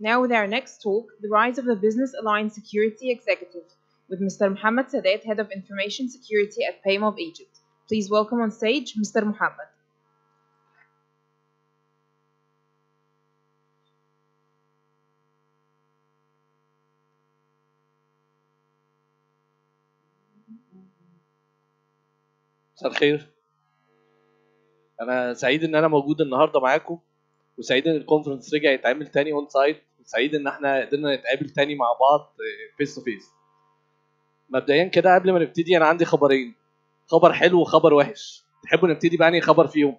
Now with our next talk, the rise of the Business Aligned Security Executive, with Mr. Muhammad Sadat, Head of Information Security at PayMob Egypt. Please welcome on stage Mr. Muhammad. مساء الخير انا سعيد ان انا موجود النهارده معاكم وسعيد ان الكونفرنس رجع يتعمل تاني اون سايت وسعيد ان احنا قدرنا نتقابل تاني مع بعض فيس تو فيس مبدئيا كده قبل ما نبتدي انا عندي خبرين خبر حلو وخبر وحش تحبوا نبتدي بأنهي خبر فيهم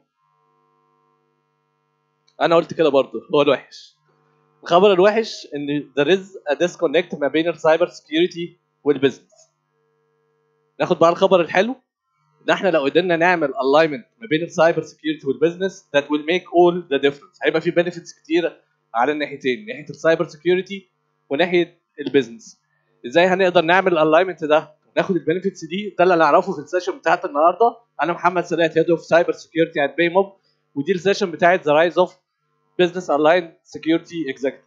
انا قلت كده برضه هو الوحش الخبر الوحش ان there is a disconnect ما بين السايبر سكيورتي والبيزنس ناخد بقى الخبر الحلو ان احنا لو قدرنا نعمل الاينمنت ما بين السايبر سكيورتي والبزنس that will make all the difference هيبقى في benefits كتيره على الناحيتين ناحيه السايبر سكيورتي وناحيه البزنس ازاي هنقدر نعمل الالاينمنت ده ناخد البنفيتس دي ده اللي هنعرفه في السيشن بتاعت النهارده انا محمد سادات هيد اوف سايبر سكيورتي ات بايموب ودي السيشن بتاعت ذا رايز اوف بزنس الاين سكيورتي اكزيكتيف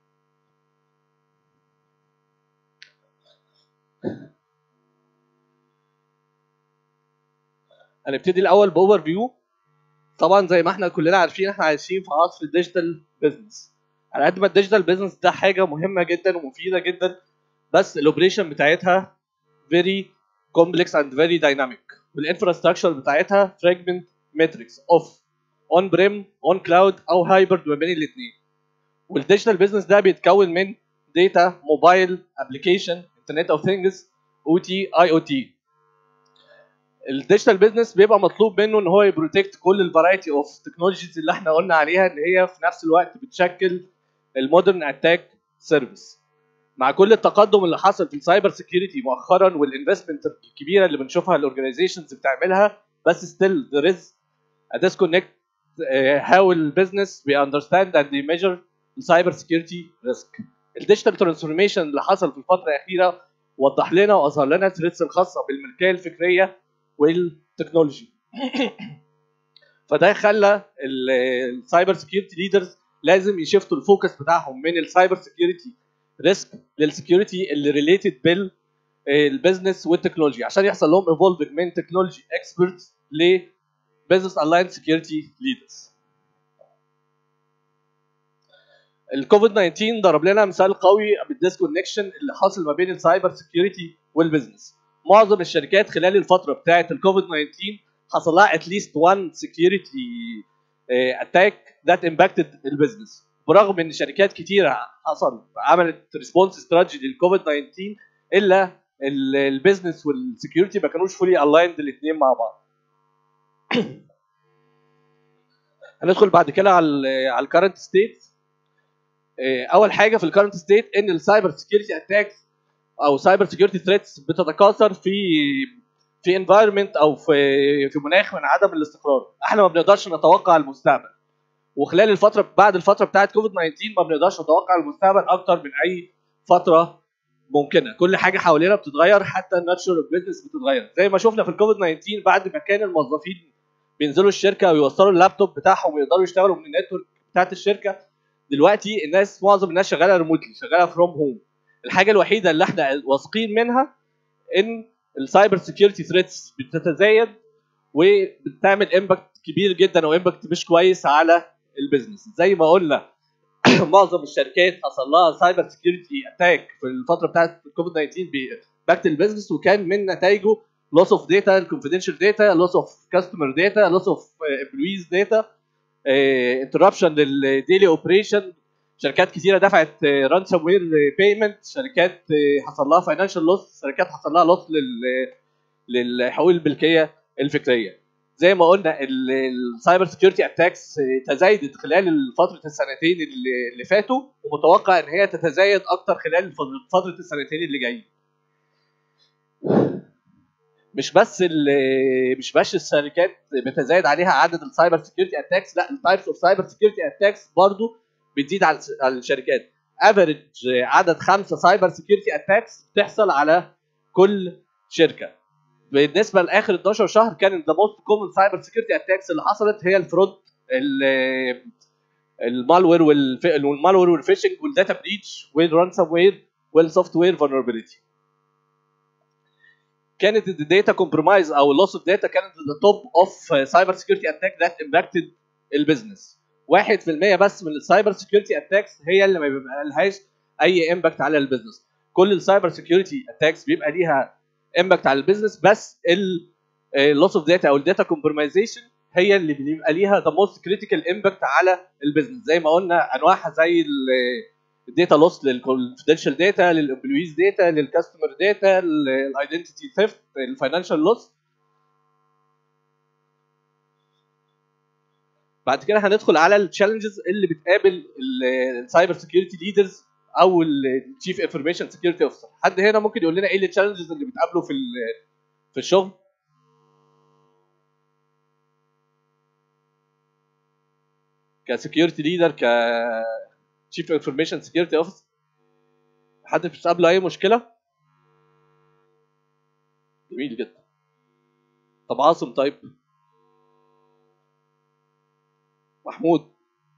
هنبتدي الاول باوفر فيو طبعا زي ما احنا كلنا عارفين احنا عايشين في عصر الديجيتال بزنس على قد ما الديجيتال بزنس ده حاجه مهمه جدا ومفيده جدا بس الاوبريشن بتاعتها very complex and very dynamic والانفراستراكشر بتاعتها fragment matrix of on prem on cloud او hybrid ما بين الاثنين والديجيتال بزنس ده بيتكون من داتا موبايل ابلكيشن انترنت اوف ثينجز او تي اي او تي الديجيتال بزنس بيبقى مطلوب منه ان هو يبروتكت كل الفرايتي اوف تكنولوجيز اللي احنا قلنا عليها ان هي في نفس الوقت بتشكل المودرن اتاك سيرفيس مع كل التقدم اللي حصل في السايبر سكيورتي مؤخرا والانفستمنت الكبيره اللي بنشوفها الاورجنايزيشنز بتعملها بس ستيل there is a disconnect uh, how البيزنس we understand and they measure السايبر سكيورتي ريسك الديجيتال ترانسفورميشن اللي حصل في الفتره الاخيره وضح لنا واظهر لنا الثريتس الخاصه بالملكيه الفكريه والتكنولوجي فده خلى السايبر سكيورتي ليدرز لازم يشفتوا الفوكس بتاعهم من السايبر سكيورتي ريسك للسكيورتي اللي ريليتد بالبزنس والتكنولوجي عشان يحصل لهم ايفولفنج من تكنولوجي اكسبرتس لبزنس الاين سكيورتي ليدرز الكوفيد 19 ضرب لنا مثال قوي بالديسكونكشن اللي حاصل ما بين السايبر سكيورتي والبزنس معظم الشركات خلال الفتره بتاعه الكوفيد 19 حصل لها اتليست وان سكيورتي اتاك ذات امباكتد البيزنس برغم ان شركات كتيره حصل عملت ريسبونس استراتيجي للكوفيد 19 الا البيزنس والسكيورتي ما كانوش فولي الايند الاثنين مع بعض هندخل بعد كده على على الكرنت ستيت اول حاجه في الكرنت ستيت ان السايبر سكيورتي اتاكس او سايبر سكيورتي ثريتس بتتكاثر في في انفايرمنت او في في مناخ من عدم الاستقرار احنا ما بنقدرش نتوقع المستقبل وخلال الفتره بعد الفتره بتاعت كوفيد 19 ما بنقدرش نتوقع المستقبل اكتر من اي فتره ممكنه كل حاجه حوالينا بتتغير حتى الناتشورال بزنس بتتغير زي ما شفنا في الكوفيد 19 بعد ما كان الموظفين بينزلوا الشركه ويوصلوا اللابتوب بتاعهم ويقدروا يشتغلوا من النتورك بتاعت الشركه دلوقتي الناس معظم الناس شغاله ريموتلي شغاله فروم هوم الحاجه الوحيده اللي احنا واثقين منها ان السايبر سكيورتي ثريتس بتتزايد وبتعمل امباكت كبير جدا او امباكت مش كويس على البيزنس زي ما قلنا معظم الشركات حصل لها سايبر سكيورتي اتاك في الفتره بتاعت الكوفيد 19 باكت البيزنس وكان من نتائجه لوس اوف داتا الكونفيدنشال داتا لوس اوف كاستمر داتا لوس اوف امبلويز داتا انتربشن للديلي اوبريشن شركات كتيره دفعت رانسوم وير بيمنت شركات حصل لها فاينانشال لوس شركات حصل لها لوس للحقوق الملكيه الفكريه زي ما قلنا السايبر سكيورتي اتاكس تزايدت خلال فتره السنتين اللي, اللي فاتوا ومتوقع ان هي تتزايد اكتر خلال فتره السنتين اللي جايين مش بس مش بس الشركات بتزايد عليها عدد السايبر سكيورتي اتاكس لا التايبس اوف سايبر سكيورتي اتاكس برضو بتزيد على الشركات افريج عدد خمسه سايبر سكيورتي اتاكس بتحصل على كل شركه بالنسبه لاخر 12 شهر كان ذا موست كومن سايبر سكيورتي اتاكس اللي حصلت هي الفرونت المالوير والمالوير والفيشنج والداتا بريتش والرانسوم وير والسوفت وير فولنربيلتي كانت الداتا كومبرومايز او اللوس اوف داتا كانت ذا توب اوف سايبر سكيورتي اتاك ذات امباكتد البيزنس 1% بس من السايبر سكيورتي اتاكس هي اللي ما بيبقى لهاش اي امباكت على البيزنس كل السايبر سكيورتي اتاكس بيبقى ليها امباكت على البيزنس بس اللوس اوف داتا او الداتا كومبرومايزيشن هي اللي بيبقى ليها ذا موست كريتيكال امباكت على البيزنس زي ما قلنا انواعها زي الداتا لوس للكونفدينشال داتا للامبلويز داتا للكاستمر داتا الايدنتيتي ثيفت الفاينانشال لوس بعد كده هندخل على التشالنجز اللي بتقابل السايبر سكيورتي ليدرز او التشيف انفورميشن سكيورتي اوفيسر حد هنا ممكن يقول لنا ايه التشالنجز اللي بتقابله في في الشغل كسكيورتي ليدر ك تشيف انفورميشن سكيورتي اوفيسر حد مش قابله اي مشكله جميل جدا طب عاصم طيب محمود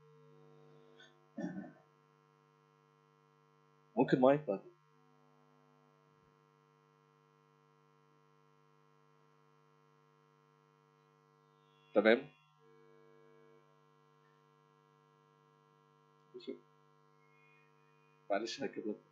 ممكن مايك طيب تمام معلش هكتب لك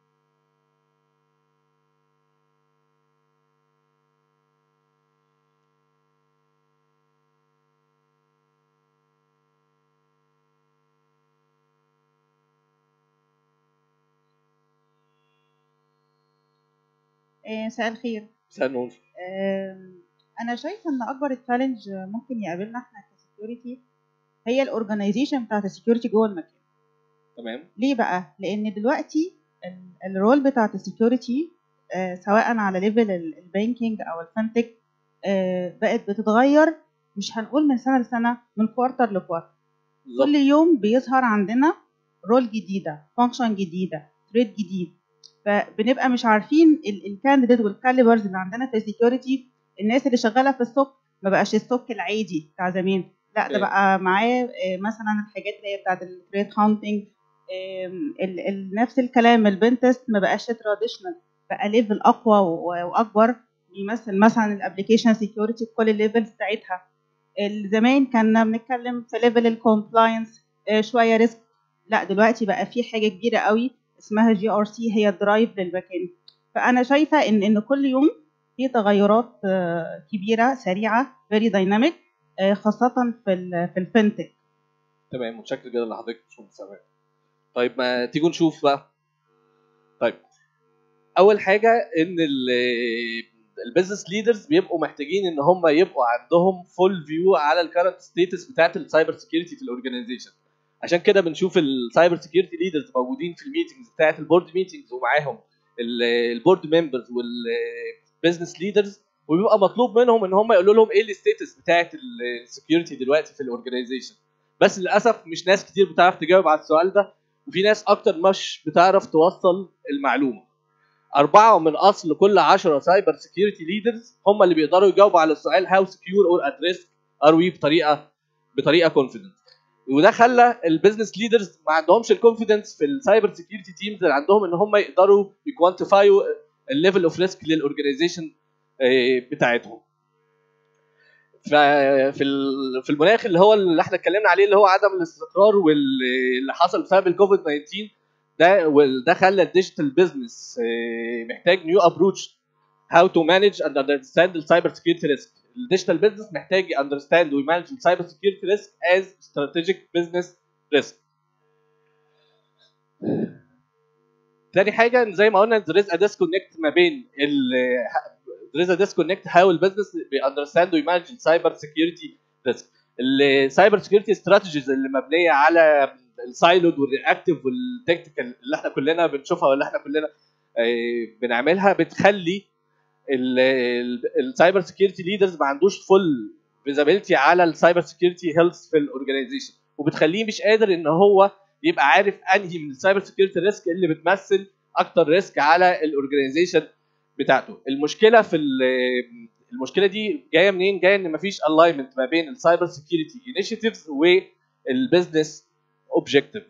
آه، مساء الخير مساء النور آم، انا شايفه ان اكبر تشالنج ممكن يقابلنا احنا كسكيورتي هي الاورجنايزيشن بتاعت السكيورتي جوه المكان تمام ليه بقى لان دلوقتي ال- الرول بتاعت السكيورتي سواء على ليفل البانكينج او الفانتك بقت بتتغير مش هنقول من سنه لسنه من كوارتر لكوارتر بالظبط كل يوم بيظهر عندنا رول جديده فانكشن جديده تريد جديد فبنبقى مش عارفين الكانديديت والكاليبرز اللي عندنا في السكيورتي الناس اللي شغاله في السوق ما بقاش السوق العادي بتاع زمان لا ده أيوة. بقى معاه آه، مثلا الحاجات اللي هي بتاعت الثريت هانتنج نفس الكلام البنتست ما بقاش تراديشنال بقى ليفل اقوى و- واكبر بيمثل مثلا الابلكيشن سكيورتي بكل الليفلز بتاعتها زمان كنا بنتكلم في ليفل الكومبلاينس شويه ريسك لا دلوقتي بقى في حاجه كبيره قوي اسمها جي ار سي هي الدرايف للمكان فانا شايفه ان ان كل يوم في تغيرات آه، كبيره سريعه فيري دايناميك خاصه في ال في الفinTech تمام متشكر جدا لحضرتك مش سامع طيب ما تيجوا نشوف بقى طيب اول حاجه ان البيزنس ليدرز بيبقوا محتاجين ان هم يبقوا عندهم فول فيو على الكرنت ستيتس بتاعت السايبر سكيورتي في الاورجنايزيشن عشان كده بنشوف السايبر سكيورتي ليدرز موجودين في الميتنجز بتاعت البورد ميتنجز ومعاهم البورد ممبرز والبيزنس ليدرز وبيبقى مطلوب منهم ان هم يقولوا لهم ايه الستيتس بتاعت السكيورتي دلوقتي في الاورجنايزيشن بس للاسف مش ناس كتير بتعرف تجاوب على السؤال ده وفي ناس اكتر مش بتعرف توصل المعلومه أربعة من أصل كل 10 سايبر سكيورتي ليدرز هم اللي بيقدروا يجاوبوا على السؤال هاو سكيور اور ات ريسك ار وي بطريقة بطريقة كونفيدنت وده خلى البيزنس ليدرز ما عندهمش الكونفيدنس في السايبر سكيورتي تيمز اللي عندهم ان هم يقدروا يكوانتيفايو الليفل اوف ريسك للاورجنايزيشن بتاعتهم ففي ال- في المناخ اللي هو اللي احنا اتكلمنا عليه اللي هو عدم الاستقرار واللي حصل بسبب الكوفيد 19 ده وده خلى الديجيتال بزنس محتاج نيو ابروتش هاو تو مانج اند اندرستاند السايبر سكيورتي ريسك الديجيتال بزنس محتاج اندرستاند ويمانج السايبر سكيورتي ريسك از استراتيجيك بزنس ريسك تاني حاجه زي ما قلنا there is a disconnect ما بين ال there is a disconnect how البزنس بيأندرستاند ويمانج السايبر سكيورتي ريسك السايبر سكيورتي استراتيجيز اللي مبنيه على السايلود والرياكتيف والتكتيكال اللي احنا كلنا بنشوفها واللي احنا كلنا آه، بنعملها بتخلي السايبر سكيورتي ليدرز ما عندوش فول فيزابيلتي على السايبر سكيورتي هيلث في الاورجنايزيشن وبتخليه مش قادر ان هو يبقى عارف انهي من السايبر سكيورتي ريسك اللي بتمثل اكتر ريسك على الاورجنايزيشن بتاعته المشكله في ال- المشكله دي جايه منين جايه ان مفيش الاينمنت ما بين السايبر سكيورتي انيشيتيفز والبزنس اوبجيكتيف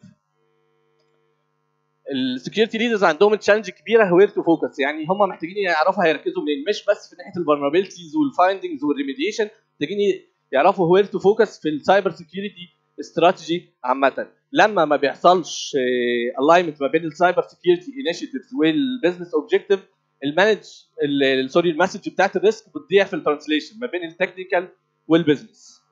السكيورتي ليدرز عندهم تشالنج كبيره وير تو فوكس يعني هم محتاجين يعرفوا هيركزوا منين مش بس في ناحيه الفولنربيلتيز والفايندنجز والريميديشن محتاجين يعرفوا وير تو فوكس في السايبر سكيورتي استراتيجي عامه لما ما بيحصلش الاينمنت ما بين السايبر سكيورتي انيشيتيفز والبزنس اوبجيكتيف المانج سوري المسج بتاعت الريسك بتضيع في الترانسليشن ما بين التكنيكال والبزنس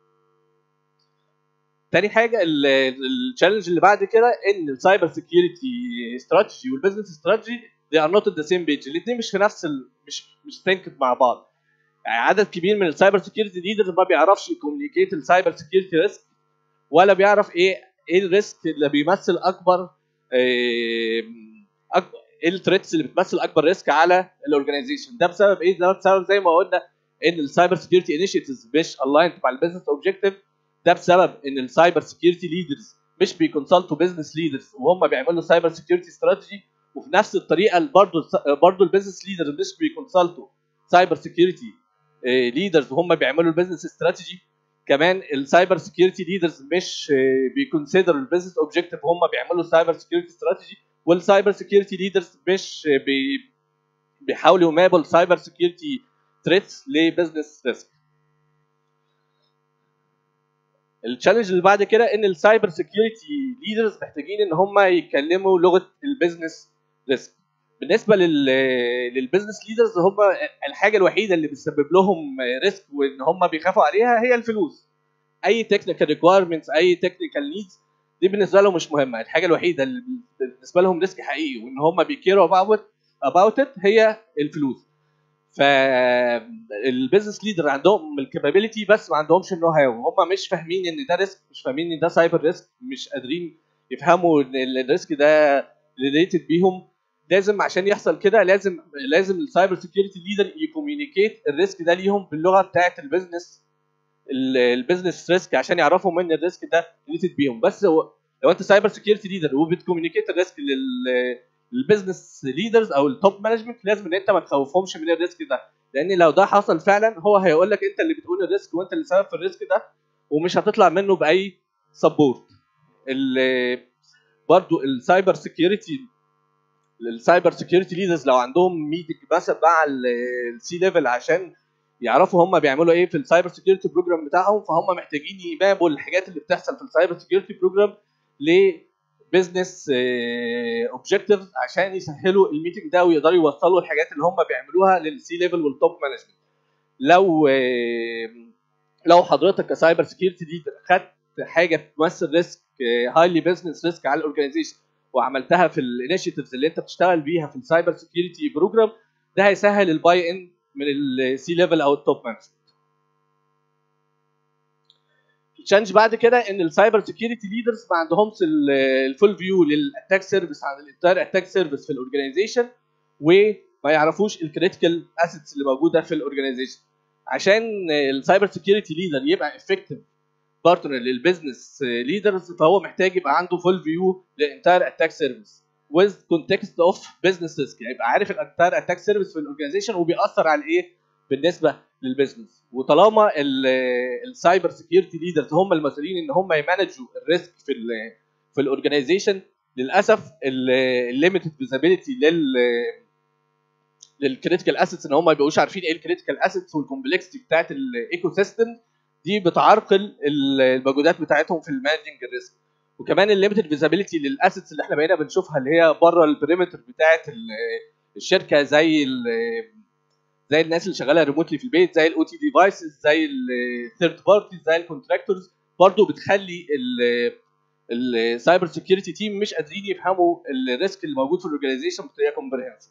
تاني حاجه التشالنج اللي بعد كده ان السايبر سكيورتي استراتيجي والبزنس استراتيجي they are not on the same page الاثنين مش في نفس ال... مش مش سينكد مع بعض يعني عدد كبير من السايبر سكيورتي ليدرز ما بيعرفش يكوميونيكيت السايبر سكيورتي ريسك ولا بيعرف ايه ايه الريسك اللي بيمثل اكبر إيه أكبر ايه الثريتس اللي بتمثل اكبر ريسك على الاورجنايزيشن ده بسبب ايه؟ ده بسبب زي ما قلنا ان السايبر سكيورتي انيشيتيفز مش الايند مع البيزنس اوبجيكتيف ده بسبب ان السايبر سكيورتي ليدرز مش بيكونسلتوا بزنس ليدرز وهم بيعملوا سايبر سكيورتي استراتيجي وفي نفس الطريقه برضه برضه البيزنس ليدرز مش بيكونسلتوا سايبر سكيورتي ليدرز وهم بيعملوا البيزنس استراتيجي كمان السايبر سكيورتي ليدرز مش بيكونسيدروا البيزنس اوبجيكتيف وهم بيعملوا سايبر سكيورتي استراتيجي والسايبر سكيورتي ليدرز مش بي بيحاولوا يمابوا السايبر سكيورتي ثريتس لبزنس ريسك التشالنج اللي بعد كده ان السايبر سكيورتي ليدرز محتاجين ان هم يتكلموا لغه البيزنس ريسك بالنسبه لل للبيزنس ليدرز هم الحاجه الوحيده اللي بتسبب لهم ريسك وان هم بيخافوا عليها هي الفلوس اي تكنيكال ريكويرمنتس اي تكنيكال نيدز دي بالنسبه لهم مش مهمه الحاجه الوحيده اللي بالنسبه لهم ريسك حقيقي وان هم بيكيروا اباوت اباوت ات هي الفلوس فالبيزنس ليدر عندهم الكابابيلتي بس ما عندهمش النو هاو هم مش فاهمين ان ده ريسك مش فاهمين ان ده سايبر ريسك مش قادرين يفهموا ان الريسك ده ريليتد بيهم لازم عشان يحصل كده لازم لازم السايبر سكيورتي ليدر يكوميونيكيت الريسك ده ليهم باللغه بتاعه البيزنس البيزنس ريسك عشان يعرفوا ان الريسك ده ريليتد بيهم بس هو لو انت سايبر سكيورتي ليدر وبتكوميونيكيت الريسك للبيزنس ليدرز او التوب مانجمنت لازم ان انت ما تخوفهمش من الريسك ده لان لو ده حصل فعلا هو هيقول لك انت اللي بتقول الريسك وانت اللي سبب في الريسك ده ومش هتطلع منه باي سبورت برضو السايبر سكيورتي السايبر سكيورتي ليدرز لو عندهم ميتنج مثلا مع السي ليفل عشان يعرفوا هم بيعملوا ايه في السايبر سكيورتي بروجرام بتاعهم فهم محتاجين يمابوا الحاجات اللي بتحصل في السايبر سكيورتي بروجرام لبزنس اوبجيكتيف عشان يسهلوا الميتنج ده ويقدروا يوصلوا الحاجات اللي هم بيعملوها للسي ليفل والتوب مانجمنت لو لو حضرتك كسايبر سكيورتي ليدر خدت حاجه بتمثل ريسك هايلي بزنس ريسك على الاورجنايزيشن وعملتها في الانيشيتيفز اللي انت بتشتغل بيها في السايبر سكيورتي بروجرام ده هيسهل الباي ان من السي ليفل او التوب مانجمنت التشالنج بعد كده ان السايبر سكيورتي ليدرز ما عندهمش الفول فيو للاتاك سيرفيس عن الانتاير اتاك سيرفيس في الاورجنايزيشن وما يعرفوش الكريتيكال اسيتس اللي موجوده في الاورجنايزيشن عشان السايبر سكيورتي ليدر يبقى افكتيف بارتنر للبزنس ليدرز فهو محتاج يبقى عنده فول فيو للانتاير اتاك سيرفيس with context of business risk يعني يبقى عارف الانتاير اتاك سيرفيس في الاورجنايزيشن وبيأثر على ايه بالنسبه للبزنس وطالما السايبر سكيورتي ليدرز هم المسؤولين ان هم يمانجوا الريسك في ال في الاورجنايزيشن للاسف الليميتد فيزابيلتي لل للكريتيكال اسيتس ان هم ما يبقوش عارفين ايه الكريتيكال اسيتس والكومبلكسيتي بتاعت الايكو سيستم دي بتعرقل المجهودات بتاعتهم في المانجنج الريسك وكمان الليميتد فيزابيلتي للاسيتس اللي احنا بقينا بنشوفها اللي هي بره البريمتر بتاعت الشركه زي زي الناس اللي شغاله ريموتلي في البيت زي الاو تي ديفايسز زي الثيرد بارتي زي الكونتراكتورز برضه بتخلي السايبر سكيورتي تيم مش قادرين يفهموا الريسك اللي موجود في الاورجنايزيشن بطريقه كومبريهنسيف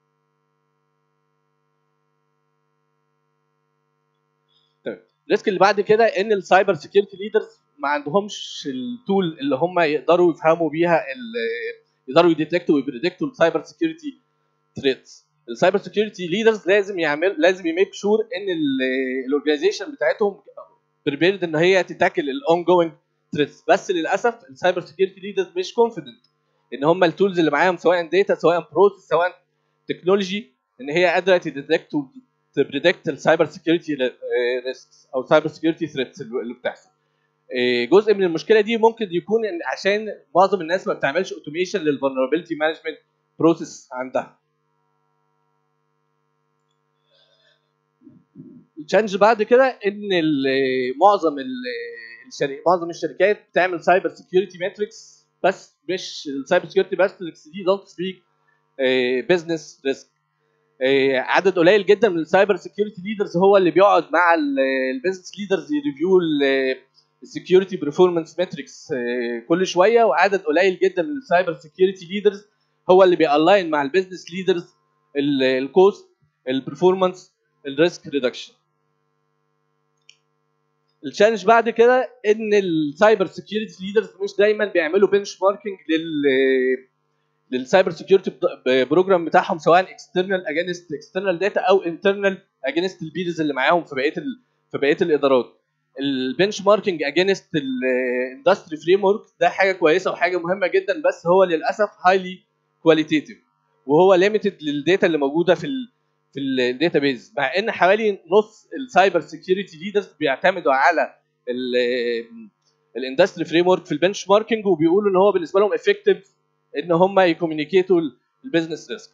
الريسك اللي بعد كده ان السايبر سكيورتي ليدرز ما عندهمش التول اللي هم يقدروا يفهموا بيها يقدروا يديتكتوا ويبريدكتوا السايبر سكيورتي ثريتس السايبر سكيورتي ليدرز لازم يعمل لازم يميك شور ان الاورجنايزيشن بتاعتهم بريبيرد ان هي تتاكل الاون جوينج ثريتس بس للاسف السايبر سكيورتي ليدرز مش كونفيدنت ان هم التولز اللي معاهم سواء داتا سواء بروسيس سواء تكنولوجي ان هي قادره تديتكت تبريدكت السايبر سكيورتي ريسكس او سايبر سكيورتي ثريتس اللي بتحصل إيه، جزء من المشكله دي ممكن يكون إن عشان معظم الناس ما بتعملش اوتوميشن للفولنربيلتي مانجمنت بروسيس عندها التشالنج بعد كده ان ال- معظم ال- الشركات معظم الشركات بتعمل سايبر سكيورتي ماتريكس بس مش السايبر سكيورتي ماتريكس دي دونت سبيك بزنس ريسك عدد قليل جدا من السايبر سكيورتي ليدرز هو اللي بيقعد مع البيزنس ليدرز يريفيو السكيورتي برفورمانس ماتريكس كل شويه وعدد قليل جدا من السايبر سكيورتي ليدرز هو اللي بيالاين مع البيزنس ليدرز الكوست البرفورمانس الريسك ريدكشن التشالنج بعد كده ان السايبر سكيورتي ليدرز مش دايما بيعملوا بنش ماركينج لل للسايبر سكيورتي بروجرام بتاعهم سواء اكسترنال اجينست اكسترنال داتا او انترنال اجينست البيرز اللي معاهم في بقيه ال... في بقيه الادارات البنش ماركينج اجينست الاندستري فريم ورك ده حاجه كويسه وحاجه مهمه جدا بس هو للاسف هايلي كواليتيتيف وهو ليميتد للداتا اللي موجوده في ال في الداتا بيز مع ان حوالي نص السايبر سكيورتي ليدرز بيعتمدوا على الاندستري فريم ورك في البنش ماركينج وبيقولوا ان هو بالنسبه لهم افكتيف ان هم يكومينيكيتوا البيزنس ريسك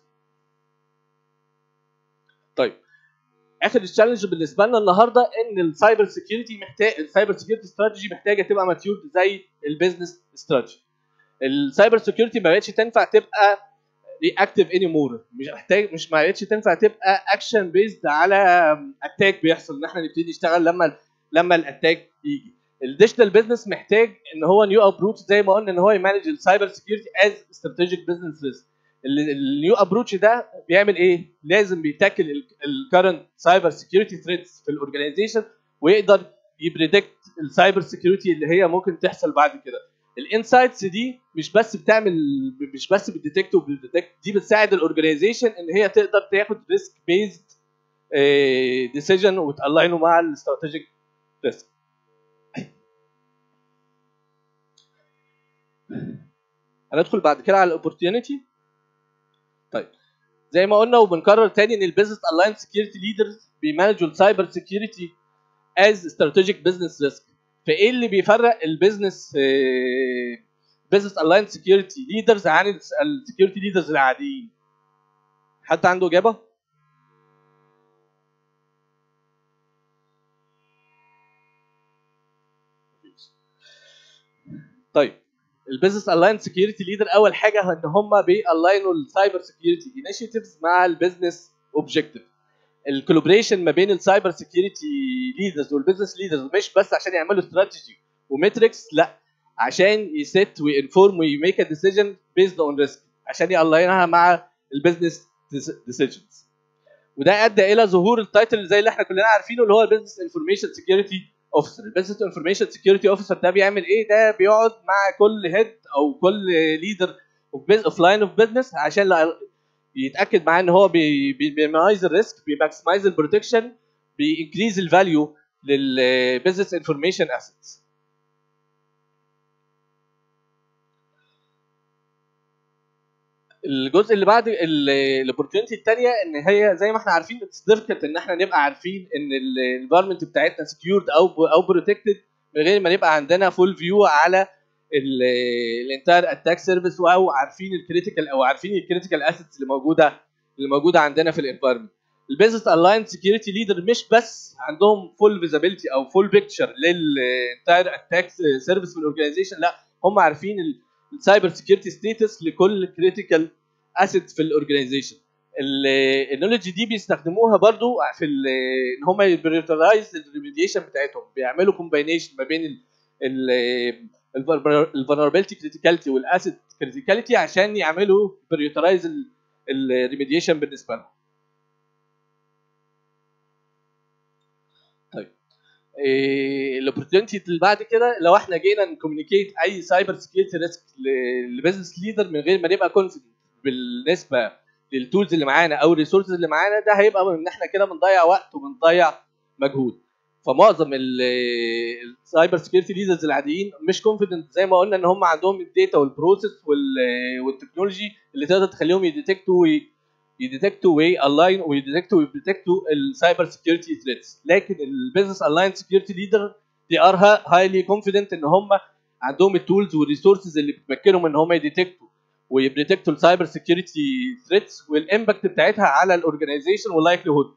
طيب اخر تشالنج بالنسبه لنا النهارده ان السايبر سكيورتي محتاج السايبر سكيورتي استراتيجي محتاجه تبقى ماتيور زي البيزنس استراتيجي السايبر سكيورتي ما بقتش تنفع تبقى رياكتيف اني مور مش محتاج مش ما بقتش تنفع تبقى اكشن بيزد على اتاك بيحصل ان احنا نبتدي نشتغل لما لما الاتاك يجي الديجيتال بزنس محتاج ان هو نيو ابروتش زي ما قلنا ان هو يمانج السايبر سكيورتي از استراتيجيك بزنس ريسك النيو ابروتش ده بيعمل ايه؟ لازم بيتاكل الكرنت سايبر سكيورتي ثريتس في الاورجنايزيشن ويقدر يبريدكت السايبر سكيورتي اللي هي ممكن تحصل بعد كده الانسايتس دي مش بس بتعمل مش بس بتديتكت وبتديتكت دي بتساعد الاورجنايزيشن ان هي تقدر تاخد ريسك بيزد ديسيجن وتالاينه مع الاستراتيجيك ريسك هندخل بعد كده على الاوبورتيونيتي طيب زي ما قلنا وبنكرر تاني ان البيزنس الاين سكيورتي ليدرز بيمانجوا السايبر سكيورتي از استراتيجيك بزنس ريسك فايه اللي بيفرق البيزنس بيزنس الاين سكيورتي ليدرز عن السكيورتي ليدرز العاديين حد عنده اجابه طيب البيزنس الاين سكيورتي ليدر اول حاجه ان هم بيالاينوا السايبر سكيورتي انيشيتيفز مع البيزنس اوبجيكتيف الكولابريشن ما بين السايبر سكيورتي ليدرز والبيزنس ليدرز مش بس عشان يعملوا استراتيجي ومتريكس لا عشان يست وينفورم ويميك ا ديسيجن بيزد اون ريسك عشان يالاينها مع البيزنس ديسيجنز وده ادى الى ظهور التايتل زي اللي احنا كلنا عارفينه اللي هو البيزنس انفورميشن سكيورتي اوفيسر البيزنس انفورميشن سكيورتي اوفيسر ده بيعمل ايه ده بيقعد مع كل هيد او كل ليدر اوف لاين اوف بزنس عشان يتاكد معاه ان هو بيمايز الريسك بيماكسمايز البروتكشن بينكريز الفاليو للبيزنس انفورميشن اسيتس الجزء اللي بعد الاوبورتيونتي الثانيه ان هي زي ما احنا عارفين اتس ديفيكلت ان احنا نبقى عارفين ان الانفايرمنت بتاعتنا سكيورد او او بروتكتد من غير ما نبقى عندنا فول فيو على الانتاير اتاك سيرفيس او عارفين الكريتيكال او عارفين الكريتيكال اسيتس اللي موجوده اللي موجوده عندنا في الانفايرمنت البيزنس الاين سكيورتي ليدر مش بس عندهم فول فيزابيلتي او فول بيكتشر للانتاير اتاك سيرفيس في الاورجنايزيشن لا هم عارفين السايبر سكيورتي ستيتس لكل كريتيكال اسيت في الاورجنايزيشن النولج دي بيستخدموها برضو في ان هم يبريورايز الريميديشن بتاعتهم بيعملوا كومباينيشن ما بين الفولنربيلتي كريتيكاليتي والاسيت كريتيكاليتي عشان يعملوا بريورايز الريميديشن بالنسبه لهم طيب الاوبورتيونتي اللي بعد كده لو احنا جينا نكوميونيكيت اي سايبر سكيورتي ريسك لبزنس ليدر من غير ما نبقى كونفيدنت بالنسبه للتولز اللي معانا او الريسورسز اللي معانا ده هيبقى ان احنا كده بنضيع وقت وبنضيع مجهود فمعظم السايبر سكيورتي ليدرز العاديين مش كونفيدنت زي ما قلنا ان هم عندهم الداتا والبروسيس والتكنولوجي اللي تقدر تخليهم يديتكتوا يديتكتوا ويالاين ويديتكتوا ويبريتكتوا السايبر سكيورتي ثريتس لكن البيزنس الاين سكيورتي ليدر they are hi- highly confident ان هم عندهم التولز والريسورسز اللي بتمكنهم ان هم يديتكتوا ويبريتكتوا السايبر سكيورتي ثريتس والامباكت بتاعتها على الاورجنايزيشن واللايكليهود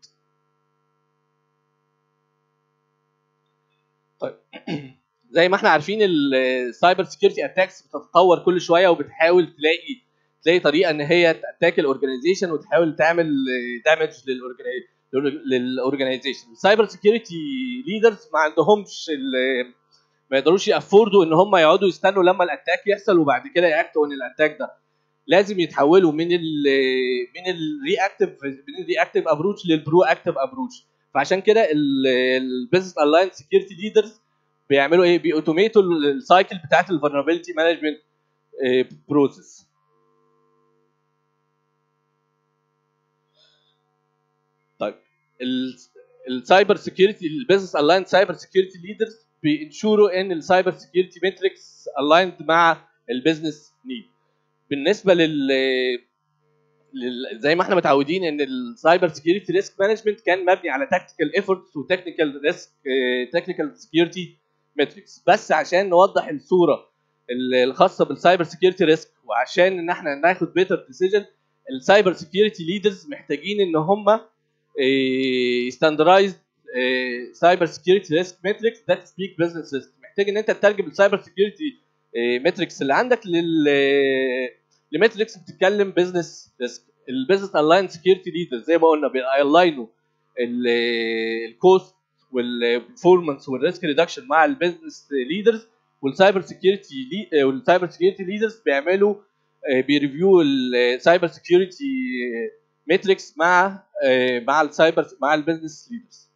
طيب زي ما احنا عارفين السايبر سكيورتي اتاكس بتتطور كل شويه وبتحاول تلاقي تلاقي طريقه ان هي تاتاك الاورجنايزيشن وتحاول تعمل دامج للاورجنايزيشن السايبر سكيورتي ليدرز ما عندهمش ال- ما يقدروش يافوردوا ان هم يقعدوا يستنوا لما الاتاك يحصل وبعد كده ياكتوا ان الاتاك ده لازم يتحولوا من ال من الرياكتيف من الرياكتيف ابروتش للبرو اكتيف ابروتش فعشان كده البيزنس الاينس سكيورتي ليدرز بيعملوا ايه بيأوتوميتوا السايكل بتاعت الفولنربيلتي مانجمنت بروسيس طيب السايبر سكيورتي البيزنس الاين سايبر سكيورتي ليدرز بينشوروا ان السايبر سكيورتي ماتريكس الايند مع البيزنس نيد بالنسبه لل لل- زي ما احنا متعودين ان السايبر سكيورتي ريسك مانجمنت كان مبني على تكتيكال ايفورتس وتكنيكال ريسك تكنيكال سكيورتي ماتريكس بس عشان نوضح الصوره ال- الخاصه بالسايبر سكيورتي ريسك وعشان ان احنا ناخد بيتر ديسيجن السايبر سكيورتي ليدرز محتاجين ان هم ستاندرايزد سايبر سكيورتي ريسك ماتريكس ذات سبيك بزنس ريسك محتاج ان انت تترجم السايبر سكيورتي ماتريكس اللي عندك لل لماتريكس بتتكلم بزنس ريسك البزنس الاين سكيورتي ليدر زي ما قلنا بيلاينوا الكوست والبرفورمانس والريسك ريدكشن مع البزنس ليدرز والسايبر سكيورتي والسايبر سكيورتي ليدرز بيعملوا آه، بيريفيو السايبر سكيورتي ماتريكس مع آه، مع السايبر مع البزنس ليدرز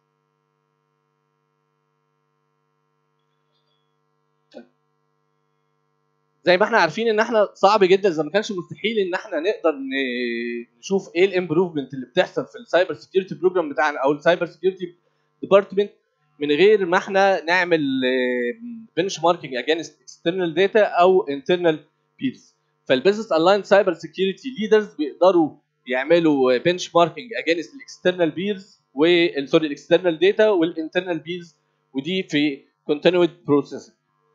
زي ما احنا عارفين ان احنا صعب جدا اذا ما كانش مستحيل ان احنا نقدر ن- نشوف ايه الامبروفمنت اللي بتحصل في السايبر سكيورتي بروجرام بتاعنا او السايبر سكيورتي ديبارتمنت من غير ما احنا نعمل بنش ماركينج اجينست اكسترنال داتا او انترنال بيرز فالبيزنس الاين سايبر سكيورتي ليدرز بيقدروا يعملوا بنش ماركينج اجينست الاكسترنال بيرز سوري الاكسترنال داتا والانترنال بيرز ودي في continued processing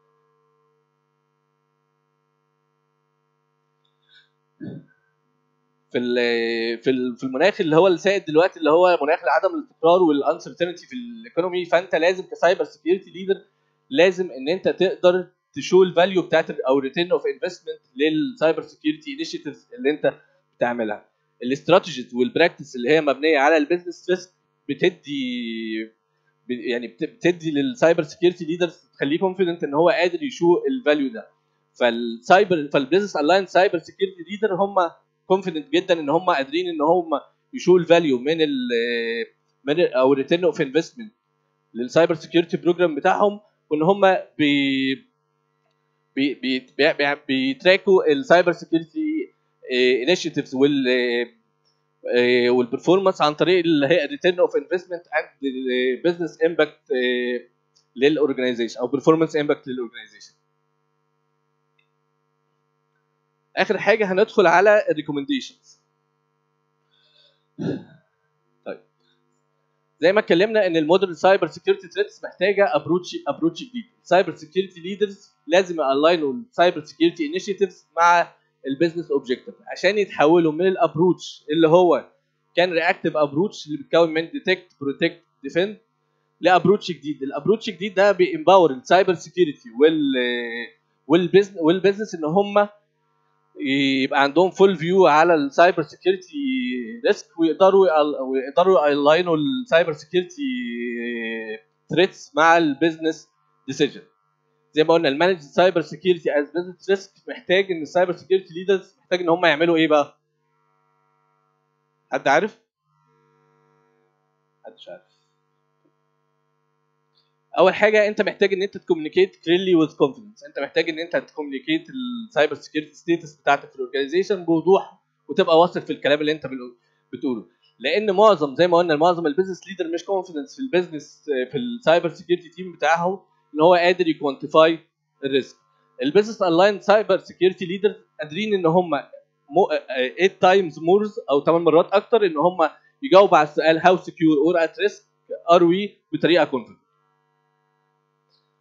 في ال- في ال- في المناخ اللي هو السائد دلوقتي اللي هو مناخ عدم الاستقرار والانسرتينتي في الايكونومي فانت لازم كسايبر سكيورتي ليدر لازم ان انت تقدر تشو الفاليو بتاعت او ريتيرن اوف انفستمنت للسايبر سكيورتي انيشيتيفز اللي انت بتعملها الاستراتيجيز والبراكتس اللي هي مبنيه على البيزنس ريسك بتدي ب- يعني بت- بتدي للسايبر سكيورتي ليدرز تخليه كونفيدنت ان هو قادر يشو الفاليو ده فالسايبر فالبيزنس الاين سايبر سكيورتي ليدر هم كونفيدنت جدا ان هم قادرين ان هم يشو الفاليو من ال من ال او ريتيرن اوف انفستمنت للسايبر سكيورتي بروجرام بتاعهم وان هم بي بي بي بي- بي- بيتراكوا السايبر سكيورتي انيشيتيفز وال آه، والبرفورمانس عن طريق اللي هي ريتيرن اوف انفستمنت اند بزنس امباكت للاورجنايزيشن او برفورمانس امباكت للاورجنايزيشن اخر حاجه هندخل على الريكومنديشنز طيب زي ما اتكلمنا ان المودرن سايبر سكيورتي ثريتس محتاجه ابروتش ابروتش جديد السايبر سكيورتي ليدرز لازم الاينوا السايبر سكيورتي انيشيتيفز مع البيزنس اوبجيكتيف عشان يتحولوا من الابروتش اللي هو كان رياكتيف ابروتش اللي بيتكون من ديتكت بروتكت ديفند لابروتش جديد الابروتش الجديد ده بيمباور السايبر سكيورتي وال والبيزنس والبيزنس ان هم يبقى عندهم فول فيو على السايبر سكيورتي ريسك ويقدروا يقل- ويقدروا يلاينوا السايبر سكيورتي ثريتس مع البيزنس ديسيجن زي ما قلنا المانج سايبر سكيورتي از بزنس ريسك محتاج ان السايبر سكيورتي ليدرز محتاج ان هم يعملوا ايه بقى؟ حد عارف؟ محدش عارف اول حاجه انت محتاج ان انت تكومينيكيت كليرلي وذ كونفيدنس انت محتاج ان انت تكومينيكيت السايبر سكيورتي ستيتس بتاعتك في الاورجنايزيشن بوضوح وتبقى واثق في الكلام اللي انت بال- بتقوله لان معظم زي ما قلنا معظم البيزنس ليدر مش كونفيدنس في البيزنس في السايبر سكيورتي تيم بتاعهم ان هو قادر يكوانتيفاي الريسك البيزنس اونلاين سايبر سكيورتي ليدر قادرين ان هم 8 تايمز مورز او 8 مرات اكتر ان هم يجاوبوا على السؤال هاو سكيور اور ات ريسك ار وي بطريقه كونفيدنت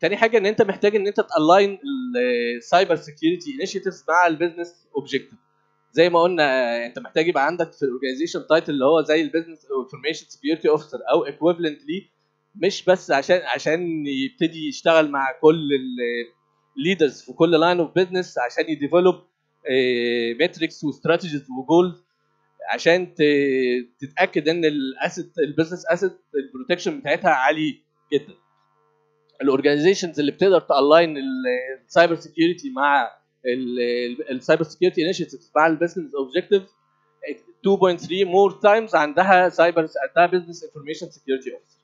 تاني حاجه ان انت محتاج ان انت تالاين السايبر سكيورتي انيشيتيفز مع البيزنس اوبجيكتيف زي ما قلنا آه، انت محتاج يبقى عندك في الاورجنايزيشن تايتل اللي هو زي البيزنس انفورميشن سكيورتي اوفيسر او ايكويفالنت ليه مش بس عشان عشان يبتدي يشتغل مع كل الليدرز في كل لاين اوف بزنس عشان يديفلوب ماتريكس واستراتيجيز وجولز عشان ت- تتاكد ان الاسيت البيزنس اسيت البروتكشن بتاعتها عالي جدا الاورجنايزيشنز اللي بتقدر تالاين السايبر سكيورتي مع السايبر سكيورتي انيشيتيفز مع البيزنس اوبجيكتيف 2.3 مور تايمز عندها سايبر عندها بزنس انفورميشن سكيورتي اوفيسر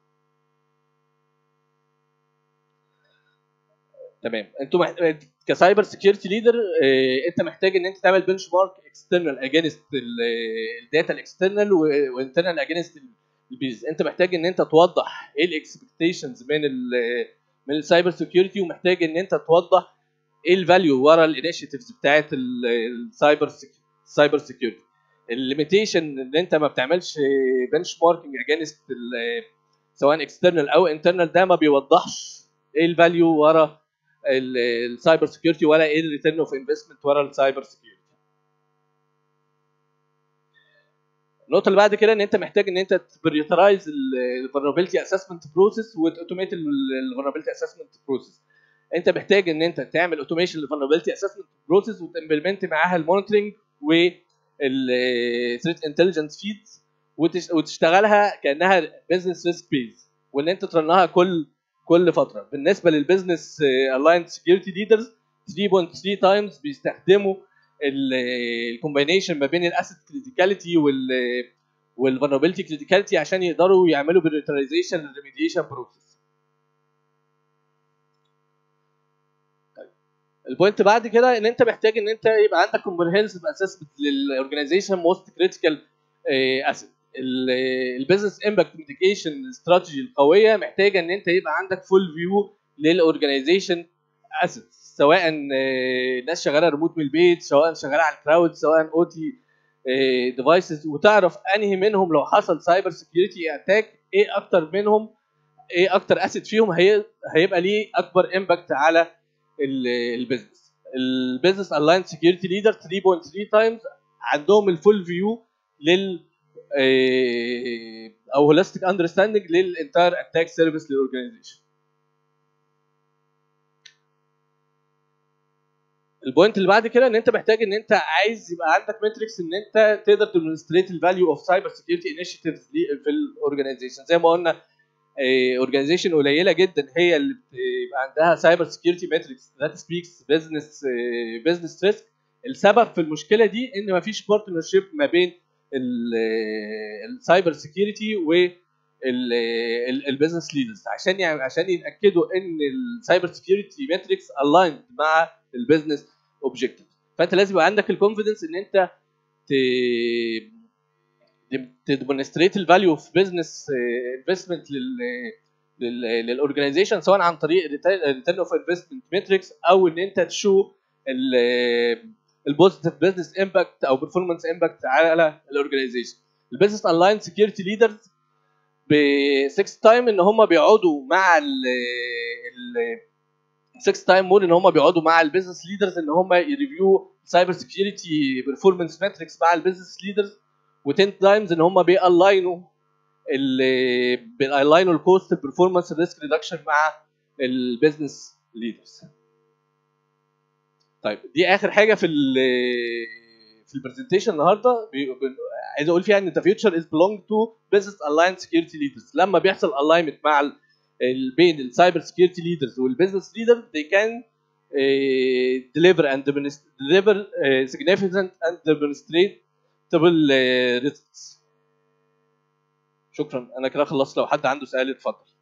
تمام انتوا محت... كسايبر سكيورتي ليدر انت محتاج ان انت تعمل بنش مارك اكسترنال اجينست الداتا الاكسترنال وانترنال اجينست البيز انت محتاج ان انت توضح ايه الاكسبكتيشنز من ال من السايبر سكيورتي ومحتاج ان انت توضح ايه الفاليو ورا الانيشيتيفز بتاعت السايبر السايبر سكيورتي الليميتيشن ان انت ما بتعملش بنش ماركينج اجينست سواء اكسترنال او انترنال ده ما بيوضحش ايه الفاليو ورا السايبر سكيورتي ولا ايه الريتيرن اوف انفستمنت ورا السايبر سكيورتي النقطه اللي بعد كده ان انت محتاج ان انت تبريوترايز الفولنربيلتي اسسمنت بروسيس وتوتوميت الفولنربيلتي اسسمنت بروسيس انت محتاج ان انت تعمل اوتوميشن للفولنربيلتي اسسمنت بروسيس وتمبلمنت معاها المونيتورنج والثريت انتليجنس فيدز وتشتغلها كانها بزنس ريسك بيز وان انت ترنها كل كل فتره بالنسبه للبزنس الاينس سكيورتي ليدرز 3.3 تايمز بيستخدموا الكومبينيشن ما بين الاسيت كريتيكاليتي وال والفولنربيلتي كريتيكاليتي عشان يقدروا يعملوا بريترايزيشن ريميديشن بروسيس البوينت بعد كده ان انت محتاج ان انت يبقى عندك كومبريهنسيف اسسمنت للاورجنايزيشن موست كريتيكال اسيت البيزنس امباكت ميتيجيشن استراتيجي القويه محتاجه ان انت يبقى عندك فول فيو للاورجنايزيشن اسيتس سواء ناس شغاله ريموت من البيت سواء شغاله على الكلاود سواء او تي ديفايسز وتعرف انهي منهم لو حصل سايبر سكيورتي اتاك ايه اكتر منهم ايه اكتر اسيت فيهم هي هيبقى ليه اكبر امباكت على البيزنس البيزنس الاين سكيورتي ليدر 3.3 تايمز عندهم الفول فيو لل او هولستيك اندرستاندنج للانتاير اتاك سيرفيس للاورجنايزيشن البوينت اللي بعد كده ان انت محتاج ان انت عايز يبقى عندك ماتريكس ان انت تقدر تديمونستريت الفاليو اوف سايبر سكيورتي انيشيتيفز في الاورجنايزيشن زي ما قلنا اورجنايزيشن قليله جدا هي اللي بيبقى عندها سايبر سكيورتي ماتريكس ذات سبيكس بزنس بزنس ريسك السبب في المشكله دي ان مفيش بارتنرشيب ما بين السايبر سكيورتي والبزنس ليدرز عشان يعني عشان يتاكدوا ان السايبر سكيورتي ماتريكس الايند مع البزنس اوبجيكتيف فانت لازم يبقى عندك الكونفدنس ان انت تديمونستريت الفاليو اوف بزنس انفستمنت للاورجنايزيشن سواء عن طريق ريتيرن اوف انفستمنت ماتريكس او ان انت تشو البوزيتيف بزنس امباكت او برفورمانس امباكت على الاورجنايزيشن البيزنس اونلاين سكيورتي ليدرز ب 6 تايم ان هم بيقعدوا مع ال 6 تايم مور ان هم بيقعدوا مع البيزنس ليدرز ان هم يريفيو سايبر سكيورتي برفورمانس ماتريكس مع البيزنس ليدرز و10 تايمز ان هم بيالاينوا بيالاينوا الكوست برفورمانس ريسك ريدكشن مع البيزنس ليدرز طيب دي اخر حاجه في ال في البرزنتيشن النهارده عايز اقول فيها ان ذا فيوتشر از بيلونج تو بزنس الاين سكيورتي ليدرز لما بيحصل الاينمنت مع بين السايبر سكيورتي ليدرز والبزنس ليدر they can uh, deliver and deliver uh, significant and demonstrable uh, results شكرا انا كده خلصت لو حد عنده سؤال اتفضل